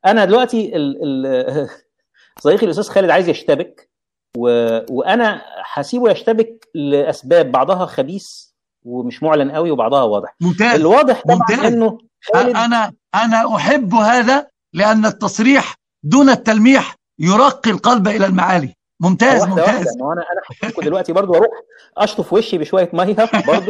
انا دلوقتي ال... ال... صديقي الاستاذ خالد عايز يشتبك و... وانا هسيبه يشتبك لاسباب بعضها خبيث ومش معلن قوي وبعضها واضح ممتاز الواضح طبعا ممتاز. انه خالد انا انا احب هذا لان التصريح دون التلميح يرقي القلب الى المعالي ممتاز واحده واحده ممتاز ما هو انا انا هسيبكم دلوقتي برضو اروح اشطف وشي بشويه ميه برضو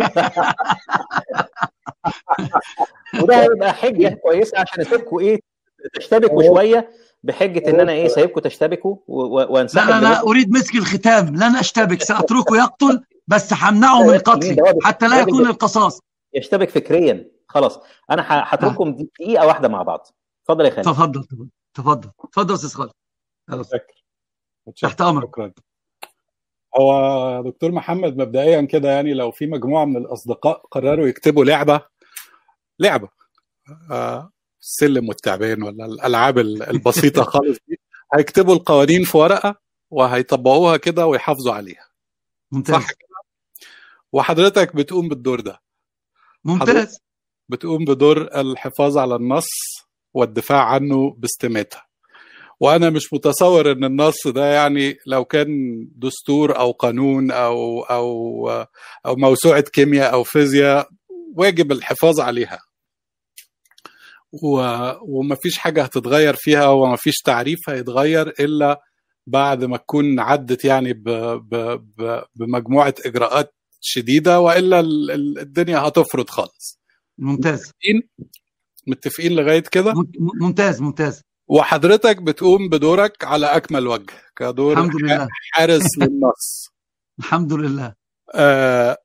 وده هيبقى حجه كويسه عشان اسيبكم ايه تشتبكوا شويه بحجه ان انا ايه سايبكم تشتبكوا و- و- لا وانسحب لا لا دلوقتي. اريد مسك الختام لن اشتبك ساتركه يقتل بس همنعه من قتلي حتى لا يكون القصاص يشتبك فكريا خلاص انا ه- هترككم دقيقه واحده مع بعض اتفضل يا خالد تفضل تفضل تفضل تفضل استاذ خالد يلا. متشكر تحت امرك شكرا هو دكتور محمد مبدئيا كده يعني لو في مجموعه من الاصدقاء قرروا يكتبوا لعبه لعبه آه السلم والتعبان ولا الالعاب ال- البسيطه خالص دي هيكتبوا القوانين في ورقه وهيطبقوها كده ويحافظوا عليها ممتاز صح كده وحضرتك بتقوم بالدور ده ممتاز بتقوم بدور الحفاظ على النص والدفاع عنه باستماتة وانا مش متصور ان النص ده يعني لو كان دستور او قانون او او او موسوعه كيمياء او فيزياء واجب الحفاظ عليها و... ومفيش حاجه هتتغير فيها ومفيش تعريف هيتغير الا بعد ما تكون عدت يعني ب... ب... ب... بمجموعه اجراءات شديده والا ال- ال- الدنيا هتفرض خالص ممتاز متفقين متفقين لغايه كده مم- ممتاز ممتاز وحضرتك بتقوم بدورك على اكمل وجه كدور الحمد لله حارس للنص الحمد لله آه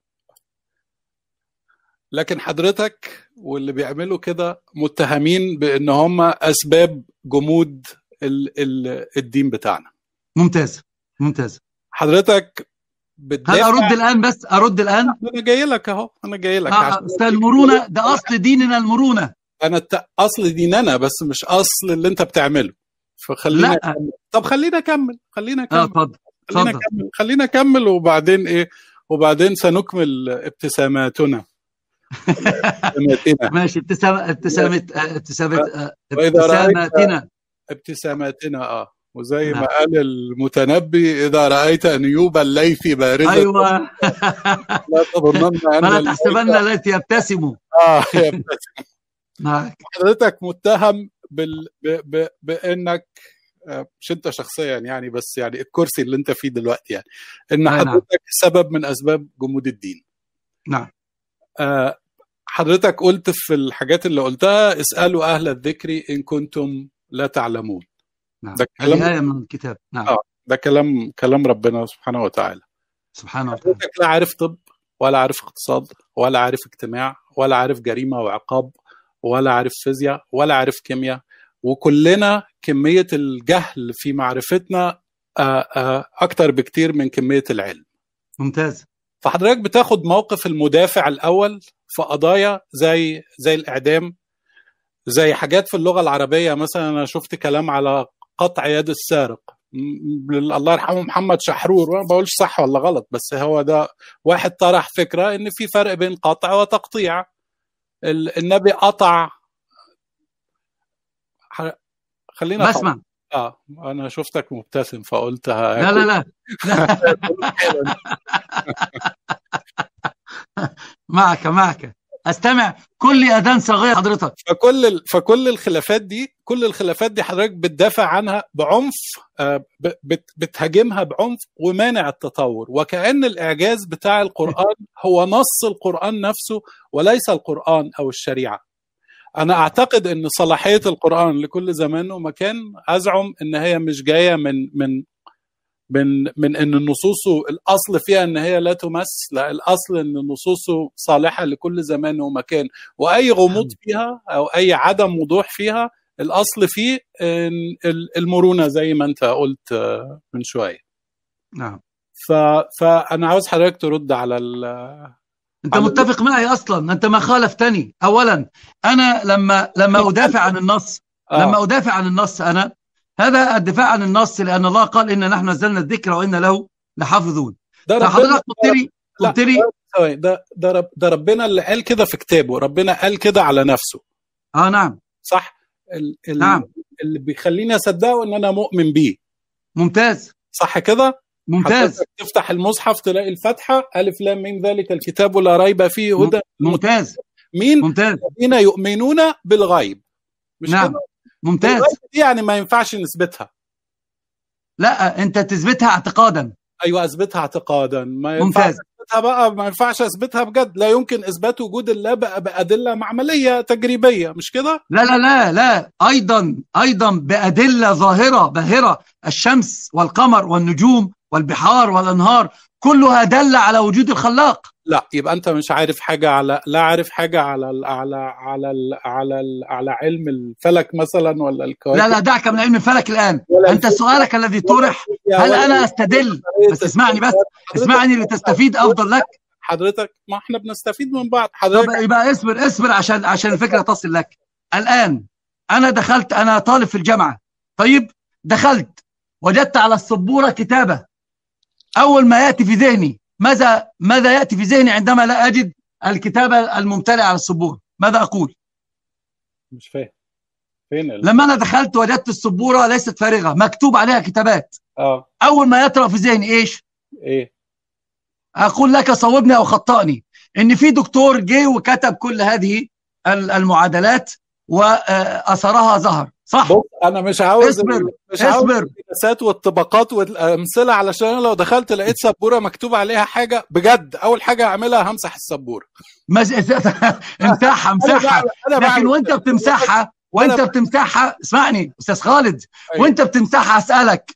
لكن حضرتك واللي بيعملوا كده متهمين بان هم اسباب جمود ال ال الدين بتاعنا ممتاز ممتاز حضرتك هل بتدافع ارد الان بس ارد الان انا جاي لك اهو انا جاي لك آه، عشان أصل المرونه ده اصل ديننا المرونه انا الت... اصل ديننا بس مش اصل اللي انت بتعمله فخلينا لا أكمل. طب خلينا اكمل خلينا اه اكمل اتفضل خلينا اتفضل نكمل خلينا نكمل وبعدين ايه وبعدين سنكمل ابتساماتنا ابتساماتنا ماشي ابتسامة ابتسامة آه، ابتسامة آه، وإذا رأيت- ابتساماتنا ابتساماتنا اه وزي نعم. ما قال المتنبي اذا رايت انيوب الليث بارزه ايوه لا تظنن ان فلا الليث- تحسبن التي يبتسم اه يبتسم. معك حضرتك متهم بال... ب... ب... بانك آه، مش انت شخصيا يعني بس يعني الكرسي اللي انت فيه دلوقتي يعني ان آه، نعم. حضرتك سبب من اسباب جمود الدين نعم آه، حضرتك قلت في الحاجات اللي قلتها اسالوا اهل الذكر ان كنتم لا تعلمون نعم ده كلام- هذه آية من الكتاب نعم آه. ده كلام كلام ربنا سبحانه وتعالى سبحانه وتعالى حضرتك لا عارف طب ولا عارف اقتصاد ولا عارف اجتماع ولا عارف جريمه وعقاب ولا عارف فيزياء ولا عارف كيمياء وكلنا كميه الجهل في معرفتنا آه، آه، اكتر بكتير من كميه العلم ممتاز فحضرتك بتاخد موقف المدافع الاول في قضايا زي زي الاعدام زي حاجات في اللغه العربيه مثلا انا شفت كلام على قطع يد السارق م- الله يرحمه محمد شحرور وانا ما بقولش صح ولا غلط بس هو ده واحد طرح فكره ان في فرق بين قطع وتقطيع ال- النبي قطع ح- خلينا بسمع اه انا شفتك مبتسم فقلت لا لا لا معك معك استمع كل اذان صغير حضرتك فكل ال- فكل الخلافات دي كل الخلافات دي حضرتك بتدافع عنها بعنف آه، ب- بت- بتهاجمها بعنف ومانع التطور وكأن الإعجاز بتاع القرآن هو نص القرآن نفسه وليس القرآن أو الشريعة أنا أعتقد أن صلاحية القرآن لكل زمان ومكان أزعم أن هي مش جاية من من من من ان نصوصه الاصل فيها ان هي لا تمس لا الاصل ان نصوصه صالحه لكل زمان ومكان واي غموض فيها او اي عدم وضوح فيها الاصل فيه إن ال- المرونه زي ما انت قلت آه، من شويه نعم ف... فانا عاوز حضرتك ترد على ال... انت على- متفق معي اصلا انت ما خالفتني اولا انا لما لما ادافع عن النص آه. لما ادافع عن النص انا هذا الدفاع عن النص لان الله قال ان نحن نزلنا الذكر وان له لحافظون ده ربنا فحضرتك قلت لي لا، قلت لي ثواني، ده ده رب... ده ربنا اللي قال كده في كتابه ربنا قال كده على نفسه اه نعم صح ال... ال... نعم. اللي بيخليني اصدقه ان انا مؤمن بيه ممتاز صح كده ممتاز حضرتك تفتح المصحف تلاقي الفاتحه الف لام من ذلك الكتاب لا ريب فيه هدى ممتاز مين ممتاز الذين يؤمنون بالغيب مش نعم كده؟ ممتاز الغيب دي يعني ما ينفعش نثبتها لا انت تثبتها اعتقادا ايوه اثبتها اعتقادا ما ينفعش ممتاز اثبتها بقى ما ينفعش اثبتها بجد لا يمكن اثبات وجود الله بقى بادله معمليه تجريبيه مش كده لا لا لا لا ايضا ايضا بادله ظاهره باهره الشمس والقمر والنجوم والبحار والانهار كلها دل على وجود الخلاق لا يبقى انت مش عارف حاجه على لا عارف حاجه على ال على على ال على ال على علم الفلك مثلا ولا الكواكب لا لا دعك من علم الفلك الان ولا انت سؤالك الذي طرح هل ولا انا استدل بس اسمعني بس اسمعني لتستفيد افضل لك حضرتك ما احنا بنستفيد من بعض طب حضرتك يبقى اصبر اصبر عشان عشان الفكره تصل لك الان انا دخلت انا طالب في الجامعه طيب دخلت وجدت على السبوره كتابه اول ما ياتي في ذهني ماذا ماذا ياتي في ذهني عندما لا اجد الكتابه الممتلئه على السبوره ماذا اقول مش فاهم فين ال... لما انا دخلت وجدت السبوره ليست فارغه مكتوب عليها كتابات اه اول ما يطرا في ذهني ايش ايه اقول لك صوبني او خطأني ان في دكتور جه وكتب كل هذه ال- المعادلات واثرها ظهر صح بص انا مش عاوز اصبر، مش عاوز اصبر. القياسات والطبقات والامثله علشان أنا لو دخلت لقيت سبوره مكتوب عليها حاجه بجد اول حاجه اعملها همسح السبوره مز... امسحها امسحها أنا لكن بعمل وانت كده. بتمسحها وانت أنا- بتمسحها اسمعني استاذ خالد أيوة. وانت بتمسحها هسالك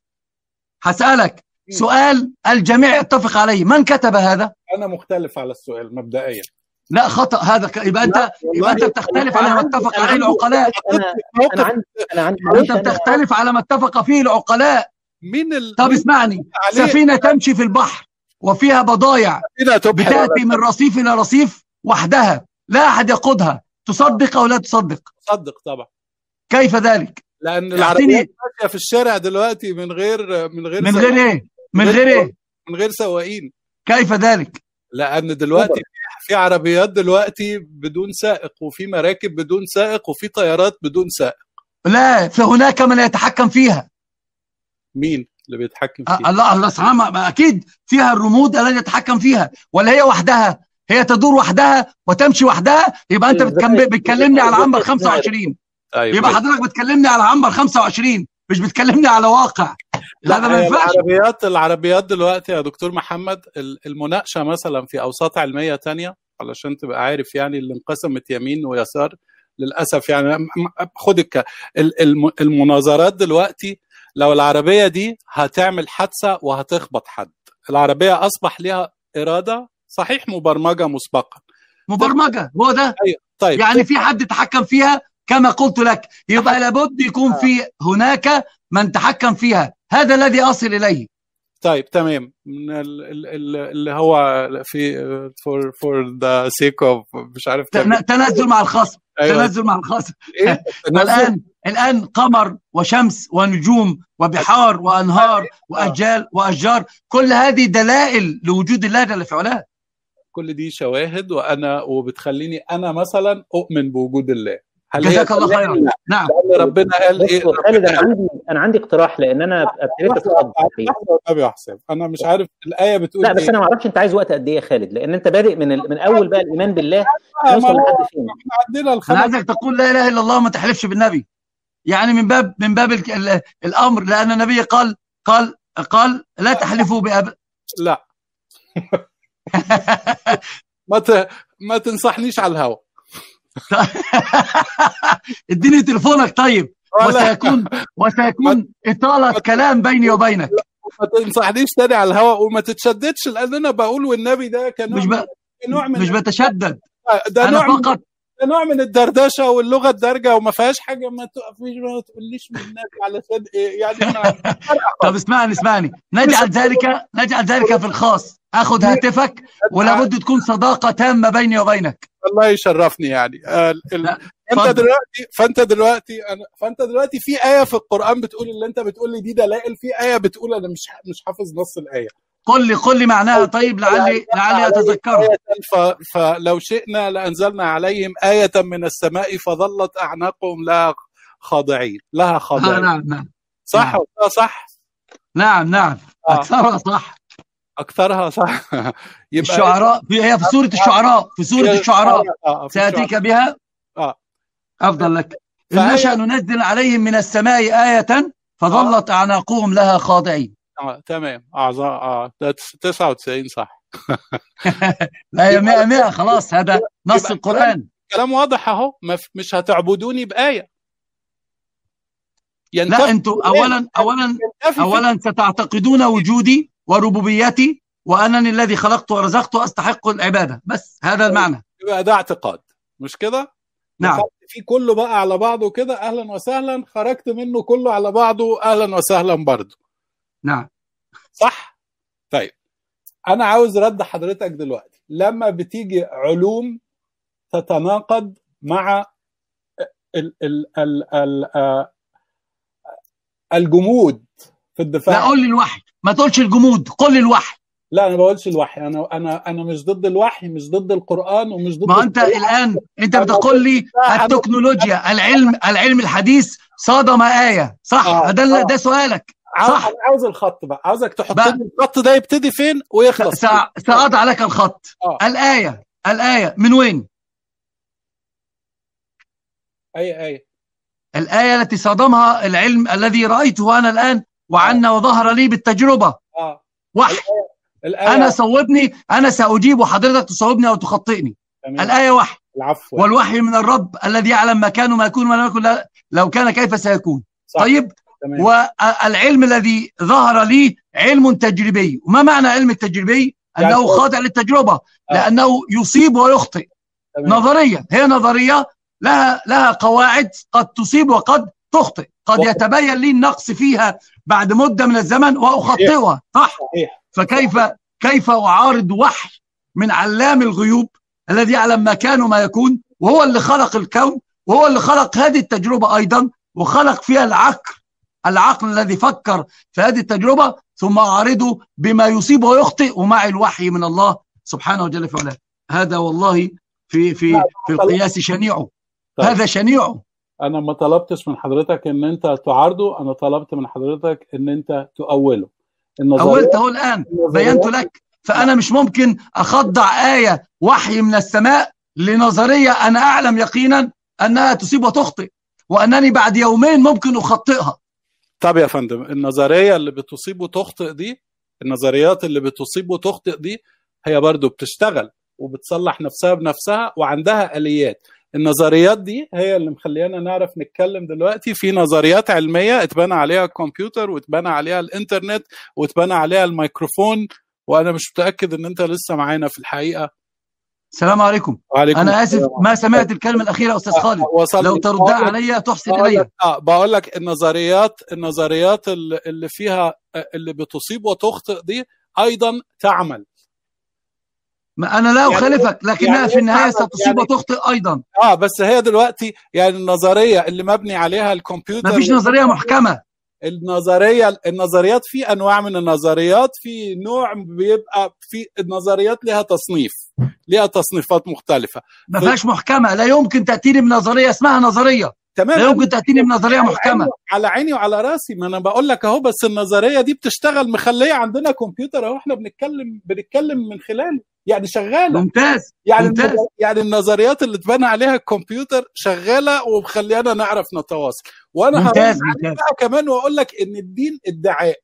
هسالك مم. سؤال الجميع يتفق عليه من كتب هذا انا مختلف على السؤال مبدئيا لا خطا هذا ك... يبقى انت يبقى انت بتختلف على ما اتفق عليه العقلاء انا انا موقف عندي انا عندي انت معلش أنا- بتختلف على ما اتفق فيه العقلاء مين ال... طب مين اسمعني عليه سفينه تمشي في البحر وفيها بضايع هنا تبحر بتاتي من رصيف الى رصيف وحدها لا احد يقودها تصدق او لا تصدق صدق طبعا كيف ذلك لان اعطيني- العربيات ماشيه في الشارع دلوقتي من غير من غير من سواق- غير ايه من غير ايه من غير سواقين كيف ذلك لان دلوقتي في عربيات دلوقتي بدون سائق وفي مراكب بدون سائق وفي طيارات بدون سائق لا فهناك من يتحكم فيها مين اللي بيتحكم أ- فيه الله الله سبحانه ما اكيد فيها الرمود الذي يتحكم فيها ولا هي وحدها هي تدور وحدها وتمشي وحدها يبقى انت بتكم- بتكلمني على عنبر 25 طيب يبقى حضرتك بتكلمني على عنبر 25 مش بتكلمني على واقع لا هذا ما هي ينفعش العربيات العربيات دلوقتي يا دكتور محمد ال- المناقشه مثلا في اوساط علميه تانية علشان تبقى عارف يعني اللي انقسمت يمين ويسار للاسف يعني م- م- خد الك... ال- الم- المناظرات دلوقتي لو العربيه دي هتعمل حادثه وهتخبط حد العربيه اصبح لها اراده صحيح مبرمجه مسبقا مبرمجه هو ده طيب يعني في حد تحكم فيها كما قلت لك يبقى لابد يكون في هناك من تحكم فيها هذا الذي اصل اليه طيب تمام من ال- ال- ال- اللي هو في فور فور ذا سيك اوف مش عارف كام- تن- تنزل مع الخصم ايوه تنزل مع الخصم ايه تنزل. والان الان قمر وشمس ونجوم وبحار وانهار واجال واشجار كل هذه دلائل لوجود الله جل في علاه كل دي شواهد وانا وبتخليني انا مثلا اؤمن بوجود الله هل هي جزاك الله خيرا لا نعم لأن ربنا قال ايه بص خالد انا عندي انا عندي اقتراح لان انا ابتديت اتخض فيه. لحظة النبي يا حسام انا مش عارف الايه بتقول لا بس إيه؟ انا ما اعرفش انت عايز وقت قد ايه يا خالد لان انت بادئ من ال... من اول بقى الايمان بالله آه، نوصل ما لحد فين احنا عندنا انا الخمس عايزك تقول لا اله الا الله وما تحلفش بالنبي يعني من باب من باب ال- ال- الامر لان النبي قال قال قال لا تحلفوا بأب... لا ما ت... ما تنصحنيش على الهوا اديني تليفونك طيب ولا وسيكون وسيكون اطاله كلام بيني وبينك ما تنصحنيش تاني على الهوا وما تتشددش لان انا بقول والنبي ده كان مش نوع ب... من نوع من مش بتشدد ده انا نوع من فقط ده نوع من الدردشه واللغه الدارجه وما فيهاش حاجه ما تقفيش ما تقوليش من النبي علشان ايه يعني انا طب اسمعني اسمعني نجعل ذلك نجعل ذلك في الخاص اخذ هاتفك ولابد تكون صداقه تامه بيني وبينك الله يشرفني يعني آه، ال- لا، فانت اتفضل. دلوقتي فانت دلوقتي أنا فانت دلوقتي في ايه في القران بتقول اللي انت بتقول لي دي دلائل في ايه بتقول انا مش مش حافظ نص الايه قل لي قل لي معناها طيب لعلي لعلي اتذكرها آية ف- فلو شئنا لانزلنا عليهم ايه من السماء فظلت اعناقهم لا خاضعين لها آه خاضعين نعم نعم صح نعم. ولا صح نعم نعم آه. اكثرها صح اكثرها صح يبقى الشعراء في هي في سوره الشعراء في سوره هي- الشعراء آه، في الشعراء. ساتيك بها آه. افضل لك فهي- ان نشا ننزل عليهم من السماء ايه فظلت اعناقهم لها خاضعين آه، تمام اعظم اه ده تس- 99 صح لا هي 100 100 خلاص هذا نص يبقى القران كلام واضح اهو ما في- مش هتعبدوني بايه لا ينتفي انتوا اولا اولا ينتفي اولا ستعتقدون وجودي وربوبيتي وانني الذي خلقت ورزقت واستحق العباده بس هذا المعنى يبقى ده اعتقاد مش كده؟ نعم دخلت فيه كله بقى على بعضه كده اهلا وسهلا خرجت منه كله على بعضه اهلا وسهلا برضه نعم صح؟ طيب انا عاوز رد حضرتك دلوقتي لما بتيجي علوم تتناقض مع ال ال ال ال آه، الجمود في لا الدفاع قول لي الوحي ما تقولش الجمود قل لي الوحي لا انا ما بقولش الوحي انا انا انا مش ضد الوحي مش ضد القران ومش ضد ما انت الشريعة. الان انت بتقول لي التكنولوجيا العلم العلم الحديث صادم ايه صح آه، ده آه. ده سؤالك عاوز صح. انا عاوز الخط بقى عاوزك تحط بقى. لي الخط ده يبتدي فين ويخلص فين. سأ- سأضع لك الخط آه. الآية الآية من وين؟ اي اي الآية التي صادمها العلم الذي رأيته أنا الآن وعنا وظهر لي بالتجربة اه وحي الآية أنا صوبني أنا سأجيب وحضرتك تصوبني أو تخطئني تمام. الآية وحي العفو والوحي من الرب الذي يعلم ما كان وما يكون وما لم يكن لا- لو كان كيف سيكون صح. طيب تمام. والعلم الذي ظهر لي علم تجريبي وما معنى علم التجريبي يعني أنه هو- خاضع للتجربة آه. لأنه يصيب ويخطئ تمام. نظرية هي نظرية لها لها قواعد قد تصيب وقد تخطئ قد وقد- يتبين لي النقص فيها بعد مدة من الزمن وأخطئها صح صحيح فكيف كيف أعارض وحي من علام الغيوب الذي يعلم ما كان وما يكون وهو اللي خلق الكون وهو اللي خلق هذه التجربة أيضا وخلق فيها العقل العقل الذي فكر في هذه التجربة ثم أعارضه بما يصيب ويخطئ ومع الوحي من الله سبحانه وجل في علاه هذا والله في في في القياس شنيع طيب. هذا شنيع انا ما طلبتش من حضرتك ان انت تعارضه انا طلبت من حضرتك ان انت تؤوله النظرية أولته الآن بينت لك فأنا مش ممكن أخضع آية وحي من السماء لنظرية أنا أعلم يقينا أنها تصيب وتخطئ وأنني بعد يومين ممكن أخطئها طب يا فندم النظريه اللي بتصيب وتخطئ دي النظريات اللي بتصيب وتخطئ دي هي برضو بتشتغل وبتصلح نفسها بنفسها وعندها اليات النظريات دي هي اللي مخليانا نعرف نتكلم دلوقتي في نظريات علميه اتبنى عليها الكمبيوتر واتبنى عليها الانترنت واتبنى عليها الميكروفون وانا مش متاكد ان انت لسه معانا في الحقيقه السلام عليكم وعليكم أنا آسف السلام. ما سمعت الكلمة الأخيرة يا أستاذ خالد وصل لو تردها علي تحسن بقول إلي لك اه بقول لك النظريات النظريات اللي اللي فيها اللي بتصيب وتخطئ دي ايضا تعمل ما أنا لا يعني- أخالفك لكنها يعني في النهاية تعمل- ستصيب يعني- وتخطئ أيضا اه بس هي دلوقتي يعني النظريه اللي مبني عليها الكمبيوتر ما فيش نظرية محكمة النظريه النظريات في انواع من النظريات في نوع بيبقى في النظريات لها تصنيف لها تصنيفات مختلفه ما فيهاش محكمة لا يمكن تأتيني بنظرية اسمها نظرية تمام لا يمكن تأتيني بنظرية على محكمة عيني- على عيني وعلى راسي ما انا بقول لك اهو بس النظريه دي بتشتغل مخليه عندنا كمبيوتر اهو احنا بنتكلم بنتكلم من خلاله يعني شغاله ممتاز يعني ممتاز. النظر- يعني النظريات اللي اتبنى عليها الكمبيوتر شغاله ومخليانا نعرف نتواصل وانا هرد ممتاز عليك ممتاز بقى كمان واقول لك ان الدين ادعاء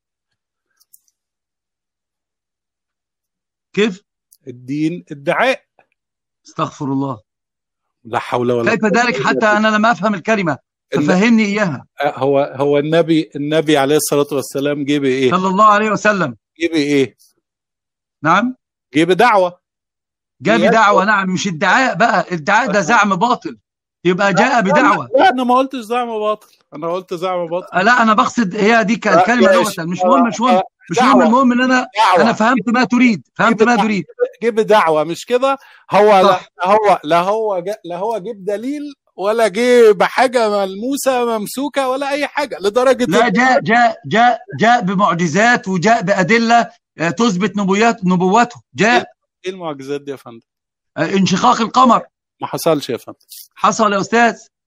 كيف الدين ادعاء استغفر الله لا حول ولا كيف ذلك حتى أنا لم أفهم الكلمة ففهمني إياها هو هو النبي النبي عليه الصلاه والسلام جه بايه؟ صلى الله عليه وسلم جه بايه؟ نعم جه بدعوه جاء يس. بدعوة نعم مش ادعاء بقى ادعاء ده زعم باطل يبقى جاء بدعوة لا انا ما قلتش زعم باطل انا قلت زعم باطل لا أنا بقصد هي دي كلمة يا لغة إيش؟ مش مهم مش مهم مش مهم دعوة. المهم إن أنا دعوه أنا فهمت ما تريد فهمت ما تريد جه بدعوه مش كده هو لا صح. هو لا هو جا لا هو جيب دليل ولا جه بحاجه ملموسه ممسوكه ولا اي حاجه لدرجه لا جاء جاء جاء جاء بمعجزات وجاء بأدلة آه، تثبت نبوات نبوته جاء ايه المعجزات دي يا فندم؟ آه، انشقاق القمر ما حصلش يا فندم حصل يا أستاذ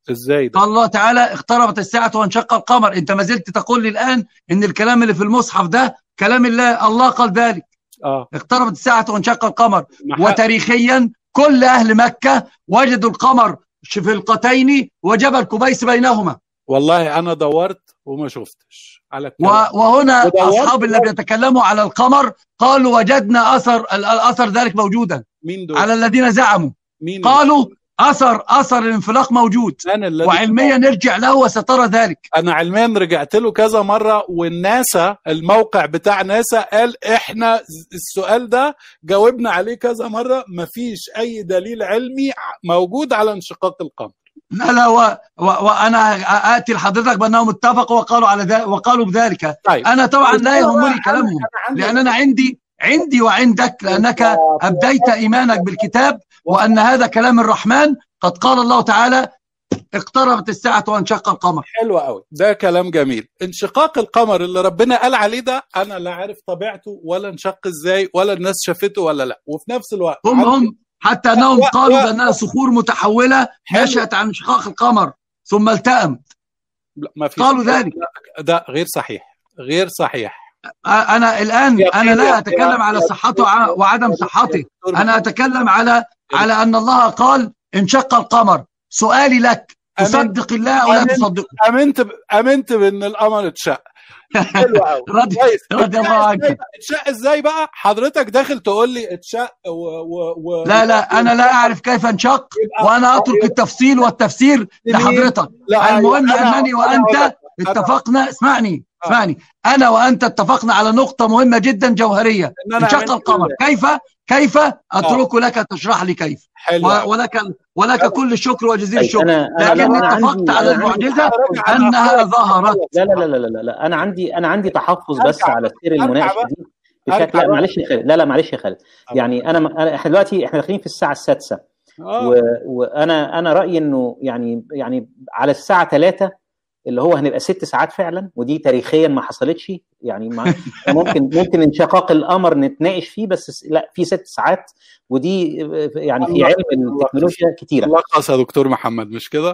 ازاي ده قال الله تعالى اقتربت الساعة وانشق القمر انت ما زلت تقول لي الآن ان الكلام اللي في المصحف ده كلام الله الله قال ذلك اه اقتربت الساعة وانشق القمر مح- وتاريخيا كل أهل مكة وجدوا القمر في القتين وجبل كبيس بينهما والله انا دورت وما شفتش على و- الكلام وهنا ودورت أصحاب اللي بيتكلموا على القمر قالوا وجدنا أثر ال- الأثر ذلك موجودا مين دول على الذين زعموا مين قالوا أثر أثر الانفلاق موجود من الذي وعلميا نرجع له وسترى ذلك انا علميا رجعت له كذا مره والناسا الموقع بتاع ناسا قال احنا السؤال ده جاوبنا عليه كذا مره مفيش اي دليل علمي موجود على انشقاق القمر لا لا و و وانا اتي لحضرتك بانهم اتفقوا وقالوا على ذلك وقالوا بذلك طيب انا طبعا لا يهمني أنا- كلامهم أنا عندي- لان انا عندي عندي وعندك لانك ابديت ايمانك بالكتاب وان هذا كلام الرحمن قد قال الله تعالى اقتربت الساعه وانشق القمر حلو قوي ده كلام جميل انشقاق القمر اللي ربنا قال عليه ده انا لا عارف طبيعته ولا انشق ازاي ولا الناس شافته ولا لا وفي نفس الوقت هم عندي- هم حتى انهم لا، قالوا لا. بانها صخور متحوله حلو. نشات عن انشقاق القمر ثم التأم لا، ما فيش قالوا ذلك. لا، ده غير صحيح غير صحيح انا الان يا انا يا- لا اتكلم على يا- صحته وع- وعدم صحته دكتور انا اتكلم على على ان الله قال انشق القمر سؤالي لك أمن- تصدق الله او لا أمن- تصدقه امنت ب... امنت بان القمر اتشق حلو قوي رضي كويس رضي الله اتشق عنك. ازاي بقى- اتشق ازاي بقى حضرتك داخل تقول لي اتشق و... و... و... لا لا انا لا اعرف كيف انشق يبقى- وانا اترك التفصيل والتفسير لحضرتك لا المهم أنا- انني أنا- وانت اتفقنا اسمعني آه. اسمعني انا وانت اتفقنا على نقطه مهمه جدا جوهريه إن أنا انشق عملت القمر كيف كيف اترك لك تشرح لي كيف حلو و- ولك ولك كل الشكر وجزيل طيب الشكر انا انا لكن أنا اتفقت عندي- على أنا عندي المعجزه تحفظ- انها ظهرت لا لا لا لا لا لا انا عندي انا عندي تحفظ بس أرجع على سير أرجع المناقشه بقى. دي أرجع بشكل لا بقى. معلش يا خالد لا لا معلش يا خالد يعني انا أنا- احنا دلوقتي احنا داخلين في الساعه السادسه آه. و... وانا انا رايي انه يعني يعني على الساعه 3 اللي هو هنبقى ست ساعات فعلا ودي تاريخيا ما حصلتش يعني ما ممكن ممكن انشقاق القمر نتناقش فيه بس س- لا في ست ساعات ودي يعني في الله- علم التكنولوجيا كتيره لخص يا دكتور محمد مش كده؟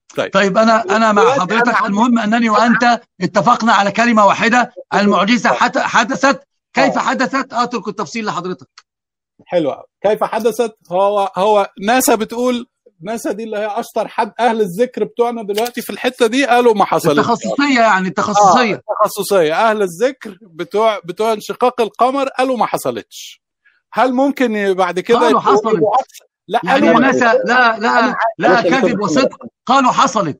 طيب انا انا مع دلوقتي حضرتك أنا- المهم انني وانت اتفقنا على كلمه واحده المعجزه حت- حدثت كيف حدثت اترك التفصيل لحضرتك حلو قوي كيف حدثت هو هو ناسا بتقول ناسا دي اللي هي اشطر حد اهل الذكر بتوعنا دلوقتي في الحته دي قالوا ما حصلش التخصصيه يعني التخصصيه آه تخصصيه اهل الذكر بتوع بتوع انشقاق القمر قالوا ما حصلتش هل ممكن بعد كده قالوا يبقوا- حصلت. يبقوا أكثر؟ لا يعني قالوا ما- الناس لا لا لا معلش يا كذب دكتور وصدق قالوا حصلت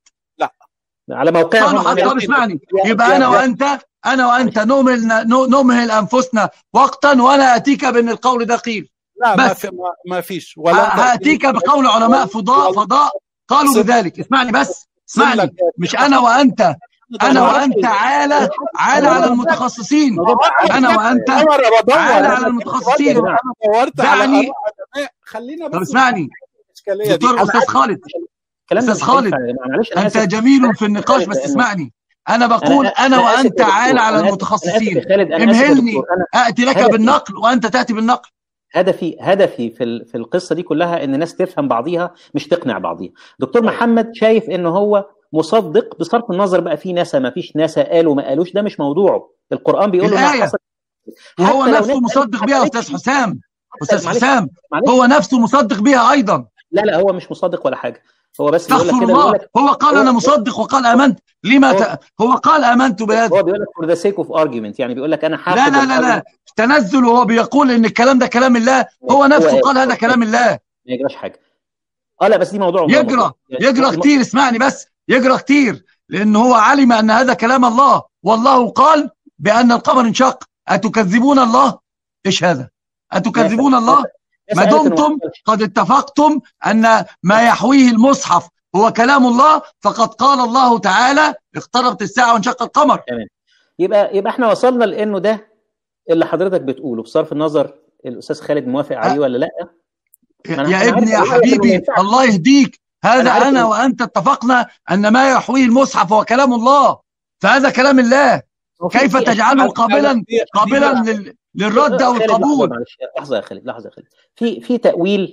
على قالوا موقعهم حصلت طب أنا- اسمعني يا- يبقى يا- انا وانت انا وانت نمهل نمهل انفسنا وقتا ولا اتيك بان القول ده قيل لا ما, بس. في ما, ما فيش ولا أنت- هاتيك بقول علماء فضاء فضاء قالوا سيب- بذلك اسمعني بس سيب اسمعني لك- مش انا وانت انا وانت عالة عالة على المتخصصين انا وانت أنا بدور عالة على المتخصصين انا دورت على دعني- آراء علماء. خلينا طب بس اسمعني الاشكاليه دي دكتور أنا استاذ خالد الكلام ده أستاذ مش هينفع خالد، يا جماعة. معلش أنا انت آسف. جميل في النقاش بس لأنه- اسمعني انا بقول أنا- انا أنا آسف وانت يا دكتور. عالة على أنا آسف- أنا المتخصصين آسف يا خالد أنا آسف يا امهلني دكتور. أنا اتي لك هدفي- بالنقل وانت تاتي بالنقل هدفي هدفي في ال- في القصه دي كلها ان الناس تفهم بعضيها مش تقنع بعضيها دكتور محمد شايف ان هو مصدق بصرف النظر بقى في ناسا ما فيش ناسا قالوا ما قالوش ده مش موضوعه القران بيقول له الآية. ما حصل وهو حتى لو نفسه ناس مصدق قالت- بيها استاذ حسام استاذ معلش- حسام معلش. هو نفسه مصدق بيها ايضا لا لا هو مش مصدق ولا حاجه هو بس بيقول لك استغفر كده بيقول الله لك هو قال انا هو- مصدق وقال امنت لما ت... هو قال امنت بهذا هو بيقول لك فور ذا سيك اوف ارجيومنت يعني بيقول لك انا هاخد لا لا لا لا الargument. تنزل وهو بيقول ان الكلام ده كلام الله هو نفسه هو- قال هذا كلام الله ما يجراش حاجه اه لا بس دي موضوع يجرى يجرى كتير اسمعني بس يجرى كتير لان هو علم ان هذا كلام الله والله قال بان القمر انشق اتكذبون الله ايش هذا اتكذبون الله ما دمتم قد اتفقتم ان ما يحويه المصحف هو كلام الله فقد قال الله تعالى اقتربت الساعه وانشق القمر يبقى يبقى احنا وصلنا لانه ده اللي حضرتك بتقوله بصرف النظر الاستاذ خالد موافق عليه ولا لا ما أنا- يا أنا ابني يا عارف- حبيبي ما ينفعش. الله يهديك أنا هذا عارف انا إن- وانت اتفقنا ان ما يحويه المصحف هو كلام الله فهذا كلام الله هو في- كيف في- تجعله قابلا دي- قابلا دي- لل- للرد او خالد، القبول لحظة معلش لحظه يا خالد لحظه يا خالد في في تاويل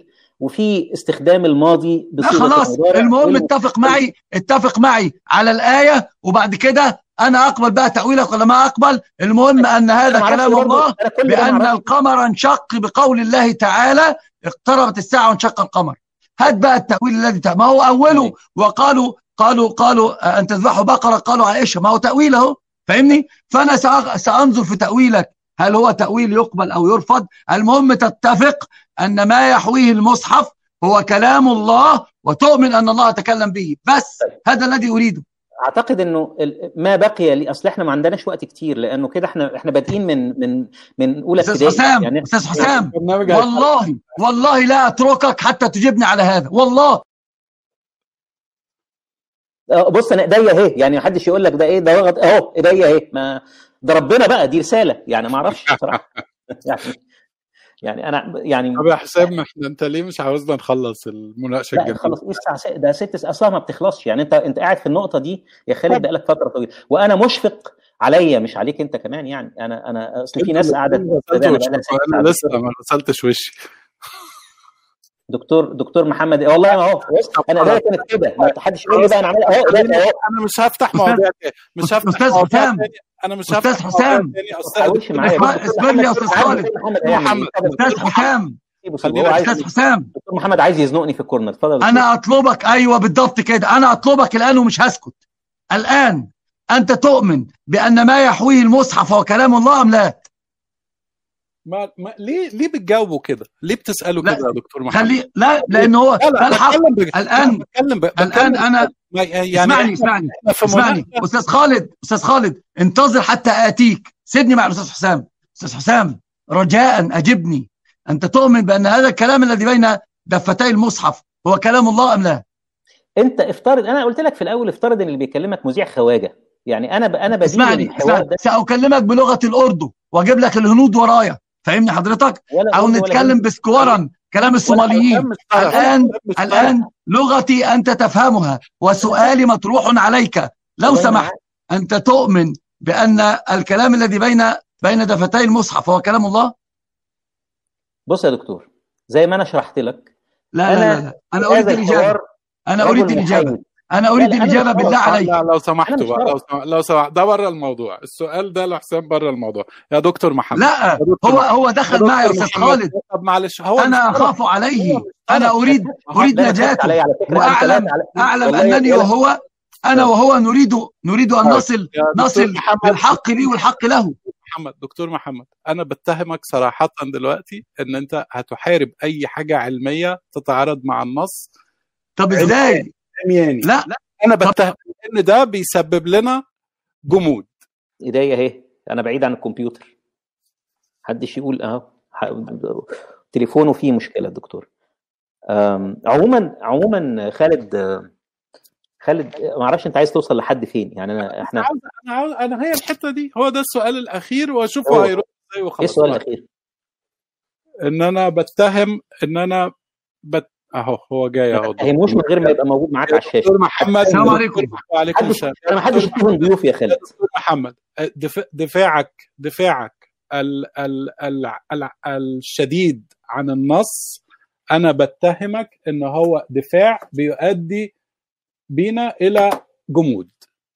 وفي استخدام الماضي لا خلاص المهم اتفق معي اتفق معي على الايه وبعد كده انا اقبل بقى تاويلك ولا ما اقبل المهم ان هذا كلام الله بان القمر انشق بقول الله تعالى اقتربت الساعه وانشق القمر هات بقى التاويل الذي ما هو اوله وقالوا قالوا قالوا ان تذبحوا بقره قالوا عائشه ما هو تاويل اهو فاهمني فانا سانظر في تاويلك هل هو تاويل يقبل او يرفض المهم تتفق ان ما يحويه المصحف هو كلام الله وتؤمن ان الله تكلم به بس هذا الذي اريده اعتقد انه ما بقي لي اصل احنا ما عندناش وقت كتير لانه كده احنا احنا بادئين من من من اولى ابتدائي استاذ حسام يعني استاذ حسام والله والله لا اتركك حتى تجيبني على هذا والله بص انا ايديا اهي يعني محدش يقول لك ده ايه ده اهو ايديا اهي ما ده ربنا بقى دي رساله يعني ما اعرفش بصراحه يعني يعني انا يعني طب يا حسام احنا انت ليه مش عاوزنا نخلص المناقشه الجميله؟ خلص ايه الساعه ده ست اصلا ما بتخلصش يعني انت انت قاعد في النقطه دي يا خالد بقالك فتره طويله وانا مشفق عليا مش عليك انت كمان يعني انا انا اصل في ناس قاعده انا لسه ما غسلتش وشي دكتور دكتور محمد والله ما هو انا ده كانت كده ما حدش يقول لي بقى انا عامل اهو انا مش هفتح مواضيع مش هفتح استاذ حسام انا مش استاذ حسام اصبر لي يا استاذ خالد محمد استاذ حسام استاذ حسام دكتور محمد عايز يزنقني في الكورنر اتفضل انا اطلبك ايوه بالضبط كده انا اطلبك الان ومش هسكت الان انت تؤمن بان ما يحويه المصحف هو كلام الله ام لا؟ ما, ما ليه ليه بتجاوبوا كده؟ ليه بتسالوا كده يا دكتور محمد؟ خلي لا لان هو لا لا الحق بك... الان بتكلم بك... الان انا يعني اسمعني اسمعني اسمعني استاذ خالد استاذ خالد انتظر حتى اتيك سيبني مع الاستاذ حسام استاذ حسام رجاء اجبني انت تؤمن بان هذا الكلام الذي بين دفتي المصحف هو كلام الله ام لا؟ انت افترض انا قلت لك في الاول افترض ان اللي بيكلمك مذيع خواجه يعني انا ب... انا بديل اسمعني ساكلمك بلغه الاردو واجيب لك الهنود ورايا فاهمني حضرتك او نتكلم بسكورا كلام الصوماليين الان الان لغتي انت تفهمها وسؤالي مطروح عليك لو سمحت انت تؤمن بان الكلام الذي بين بين دفتي المصحف هو كلام الله بص يا دكتور زي ما انا شرحت لك لا لا لا, لا. انا اريد الاجابه انا اريد الاجابه انا اريد لا لا الاجابه بالله عليك لا لو سمحتوا بقى لو سمحت لو سمحت ده بره الموضوع السؤال ده لحسام بره الموضوع يا دكتور محمد لا دكتور هو هو دخل معي يا استاذ خالد طب معلش هو انا اخاف عليه انا اريد اريد نجاته واعلم اعلم انني وهو انا وهو نريد نريد ان نصل نصل بالحق لي والحق له محمد دكتور محمد انا بتهمك صراحه دلوقتي ان انت هتحارب اي حاجه علميه تتعارض مع النص طب ازاي عمياني لا لا انا بتهم ان ده بيسبب لنا جمود ايديا اهي انا بعيد عن الكمبيوتر محدش يقول اهو تليفونه فيه مشكله دكتور عموما عموما خالد خالد ما اعرفش انت عايز توصل لحد فين يعني انا احنا انا عاوز انا, أنا هي الحته دي هو ده السؤال الاخير واشوفه هيرد ازاي وخلاص ايه السؤال الاخير ان انا بتهم ان انا بت... اهو هو جاي اهو هي مش من غير ما يبقى موجود معاك على الشاشه دكتور محمد السلام عليكم وعليكم السلام انا ما حدش يكون ضيوف يا خالد دكتور محمد دفاعك دفاعك ال ال ال ال الشديد عن النص انا بتهمك ان هو دفاع بيؤدي بينا الى جمود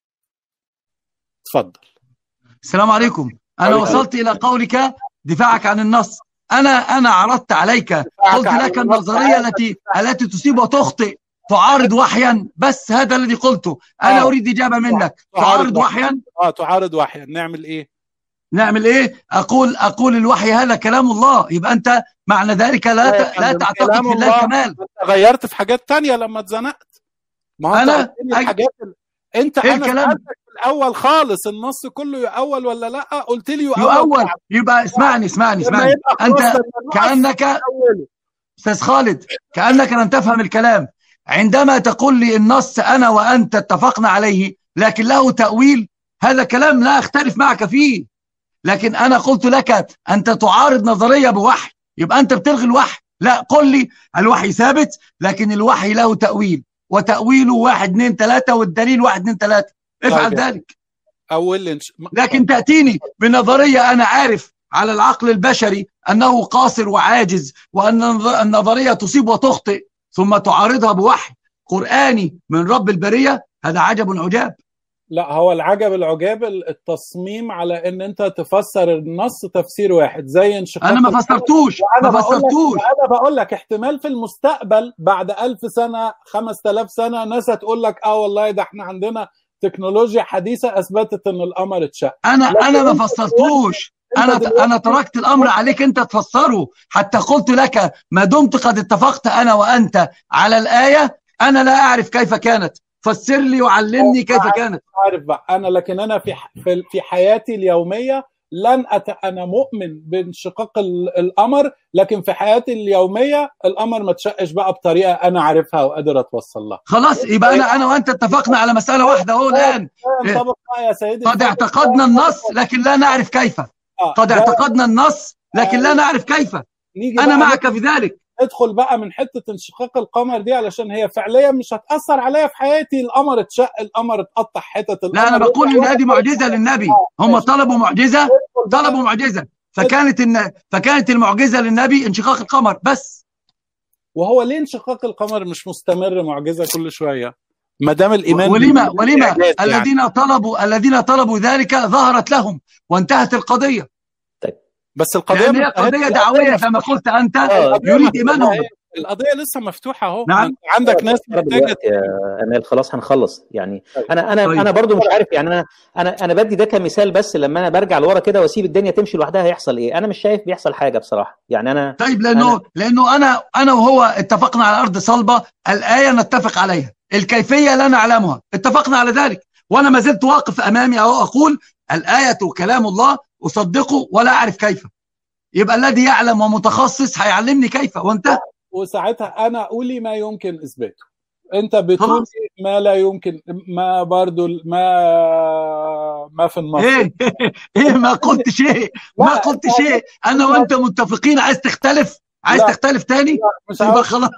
اتفضل السلام عليكم انا وصلت الى قولك دفاعك عن النص انا انا عرضت عليك قلت لك النظريه التي التي تصيب وتخطئ تعارض وحيا بس هذا الذي قلته انا آه. اريد اجابه منك تعارض وحيا اه تعارض وحيا نعمل ايه نعمل ايه اقول اقول الوحي هذا كلام الله يبقى انت معنى ذلك لا ت... لا تعتقد في الله كمال غيرت في حاجات تانية لما اتزنقت ما هو انا الحاجات ال... انت إيه انا الكلام؟ في الاول خالص النص كله يؤول ولا لا قلت لي يؤول يؤول يبقى اسمعني اسمعني لما اسمعني يبقى انت خلاص النص كانك أوله. استاذ خالد كانك لم تفهم الكلام عندما تقول لي النص انا وانت اتفقنا عليه لكن له تاويل هذا كلام لا اختلف معك فيه لكن انا قلت لك انت تعارض نظريه بوحي يبقى انت بتلغي الوحي لا قل لي الوحي ثابت لكن الوحي له تاويل وتاويله واحد اثنين ثلاثه والدليل واحد اثنين ثلاثه افعل طيب. ذلك اول إنش... لكن تاتيني بنظريه انا عارف على العقل البشري أنه قاصر وعاجز وأن النظرية تصيب وتخطئ ثم تعارضها بوحي قرآني من رب البرية هذا عجب عجاب لا هو العجب العجاب التصميم على ان انت تفسر النص تفسير واحد زي انشقاق انا ما فسرتوش ما فسرتوش انا بقول لك احتمال في المستقبل بعد ألف سنه 5000 سنه ناس هتقول لك اه والله ده احنا عندنا تكنولوجيا حديثه اثبتت ان القمر اتشق انا انا ما فسرتوش انا انا تركت الامر عليك انت تفسره حتى قلت لك ما دمت قد اتفقت انا وانت على الايه انا لا اعرف كيف كانت فسر لي وعلمني كيف كانت عارف بقى انا لكن انا في في حياتي اليوميه لن أت... انا مؤمن بانشقاق القمر لكن في حياتي اليوميه القمر ما تشقش بقى بطريقه انا عارفها وقادر اتوصل لها خلاص يبقى انا انا وانت اتفقنا على مساله واحده اهو الان يا سيدي قد اعتقدنا النص لكن لا نعرف كيف قد اعتقدنا النص لكن لا نعرف كيف انا معك في ذلك ادخل بقى من حته انشقاق القمر دي علشان هي فعليا مش هتاثر عليا في حياتي القمر اتشق القمر اتقطع حتت لا انا بقول ان هذه معجزه للنبي هم طلبوا معجزه طلبوا معجزه فكانت إن فكانت المعجزه للنبي انشقاق القمر بس وهو ليه انشقاق القمر مش مستمر معجزه كل شويه ما دام الايمان ولما ولما يعني. الذين طلبوا الذين طلبوا ذلك ظهرت لهم وانتهت القضيه بس القضيه يعني هي قضيه دعويه كما قلت انت يريد ايمانهم القضيه لسه مفتوحه اهو نعم. عندك ناس محتاجه يا امال خلاص هنخلص يعني انا انا طيب. انا برضو مش عارف يعني انا انا انا بدي ده كمثال بس لما انا برجع لورا كده واسيب الدنيا تمشي لوحدها هيحصل ايه انا مش شايف بيحصل حاجه بصراحه يعني انا طيب لانه أنا لانه انا انا وهو اتفقنا على ارض صلبه الايه نتفق عليها الكيفيه لا نعلمها اتفقنا على ذلك وانا ما زلت واقف امامي اهو اقول الايه كلام الله اصدقه ولا اعرف كيف يبقى الذي يعلم ومتخصص هيعلمني كيف وانت وساعتها انا اقولي ما يمكن اثباته انت بتقول ما لا يمكن ما برضو ما ما في النص ايه ايه ما قلت شيء ما قلت شيء انا وانت متفقين عايز تختلف عايز لا. تختلف تاني مش يبقى خلاص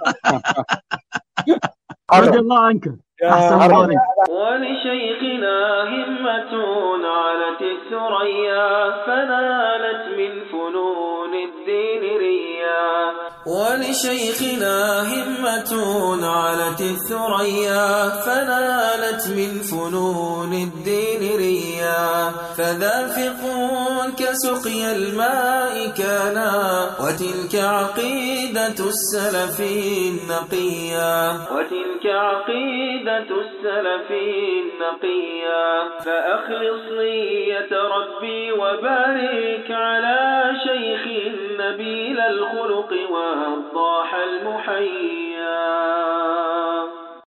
رضي الله عنك احسن الله عليك ولشيخنا همة علت الثريا فنالت من فنون الدين ريا ولشيخنا همة علت الثريا فنالت من فنون الدين ريا فذا فقه كسقي الماء كانا وتلك عقيدة السلف النقيا وتلك عقيدة السلف النقيا فأخلص نية ربي وبارك على شيخ نبيل الخلق والضاح المحيا